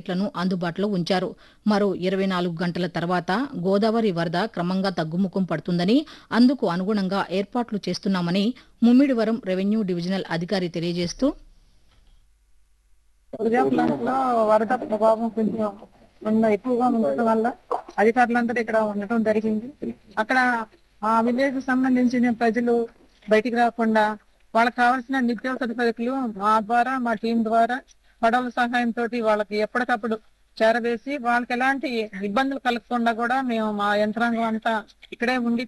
యూనిట్లను అందుబాటులో ఉంచారు మరో ఇరవై నాలుగు గంటల తర్వాత గోదావరి వరద క్రమంగా తగ్గుముఖం పడుతుందని అందుకు అనుగుణంగా ఏర్పాట్లు చేస్తున్నామని ముమ్మిడివరం రెవెన్యూ డివిజనల్ అధికారి తెలియజేస్తూ ఉదయపురంలో వరద ప్రభావం కొంచెం ఉన్న ఎక్కువగా ఉండటం వల్ల అధికారులందరూ ఇక్కడ ఉండటం జరిగింది అక్కడ ఆ విలేజ్ సంబంధించిన ప్రజలు బయటికి రాకుండా వాళ్ళకి కావాల్సిన నిత్యావసర సరుకులు మా ద్వారా మా టీం ద్వారా పడవల సహాయంతో వాళ్ళకి ఎప్పటికప్పుడు చేరవేసి వాళ్ళకి ఎలాంటి ఇబ్బందులు కలగకుండా కూడా మేము మా యంత్రాంగం అంతా ఇక్కడే ఉండి